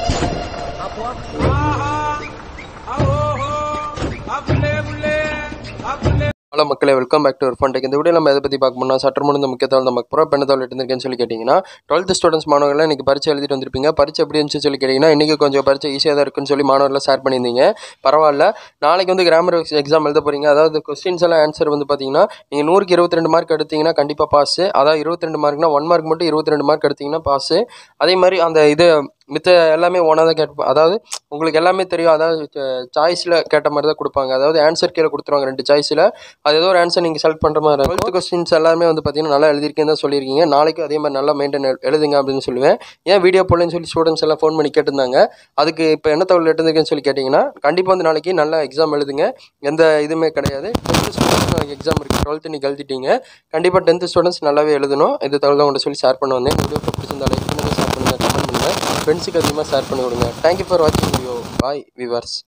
hello மக்களே welcome back to ஒரு ஃபண்டேக் இந்த வீடியோ நம்ம எதை பற்றி பார்க்க போனால் சற்று முன் இந்த முக்கிய தகவல் நமக்கு ப்ரோ பெண்ண தகவல் எடுத்திருக்கேன்னு சொல்லி கேட்டிங்கன்னா டுவெல்த் ஸ்டூடெண்ட்ஸ் மாணவர்கள் இன்றைக்கி பரிச்சை எழுதிட்டு வந்திருப்பீங்க பரிச்சை எப்படி இருந்துச்சு சொல்லி கேட்டிங்கன்னா இன்றைக்கி கொஞ்சம் பரிச்சை ஈஸியாக தான் இருக்குன்னு சொல்லி மாணவர்கள் ஷேர் பண்ணியிருந்தீங்க பரவாயில்ல நாளைக்கு வந்து கிராமர் எக்ஸாம் எழுத போகிறீங்க அதாவது கொஸ்டின்ஸ் எல்லாம் ஆன்சர் வந்து பார்த்தீங்கன்னா நீங்கள் நூறுக்கு இருபத்தி ரெண்டு மார்க் எடுத்தீங்கன்னா கண்டிப்பாக பாஸ் அதாவது இருபத்தி ரெண்டு மார்க்னா ஒன் மார்க் மட்டும் இருபத்தி ரெண்டு மார்க் எடுத்தீங்கன்னா பாஸ் அதே மாதிரி அந்த இது மித்த எல்லாமே ஒன்றா தான் கேட்போம் அதாவது உங்களுக்கு எல்லாமே தெரியும் அதாவது சாய்ஸில் கேட்ட மாதிரி தான் கொடுப்பாங்க அதாவது ஆன்சர் கீழே கொடுத்துருவாங்க ரெண்டு சாய்ஸில் அது ஏதோ ஒரு ஆன்சர் நீங்கள் செலக்ட் பண்ணுற மாதிரி இருக்கும் டுவெல்த் கொஸ்டின்ஸ் எல்லாமே வந்து பார்த்தீங்கன்னா நல்லா எழுதிருக்கேன்னு தான் சொல்லியிருக்கீங்க நாளைக்கும் அதே மாதிரி நல்லா மெயின்டைன் எழுதுங்க அப்படின்னு சொல்லுவேன் ஏன் வீடியோ போடலன்னு சொல்லி ஸ்டூடெண்ட்ஸ் எல்லாம் ஃபோன் பண்ணி கேட்டிருந்தாங்க அதுக்கு இப்போ என்ன தகவல் எடுத்துருக்கேன்னு சொல்லி கேட்டிங்கன்னா கண்டிப்பாக வந்து நாளைக்கு நல்லா எக்ஸாம் எழுதுங்க எந்த இதுவுமே கிடையாது டென்த்து ஸ்டூடெண்ட்ஸ் நாளைக்கு எக்ஸாம் இருக்குது டுவெல்த்து நீங்கள் எழுதிட்டீங்க கண்டிப்பாக டென்த்து ஸ்டூடெண்ட்ஸ் நல்லாவே எழுதணும் இது தகவல் தான் உங்கள்கிட்ட சொல்லி ஷேர் பண்ண வந்தேன் வீடியோ பிடிச்சிருந்தா லைக் பண்ணுங்கள் ஷேர் பண்ணுங்கள் கமெண்ட் பண்ணுங்கள் ஃப்ரெண்ட்ஸுக்கு அதிகமாக ஷேர் பண்ணி விடுங்க தேங்க்யூ ஃபார் வாட்சிங் வீடியோ பாய் விவர்ஸ்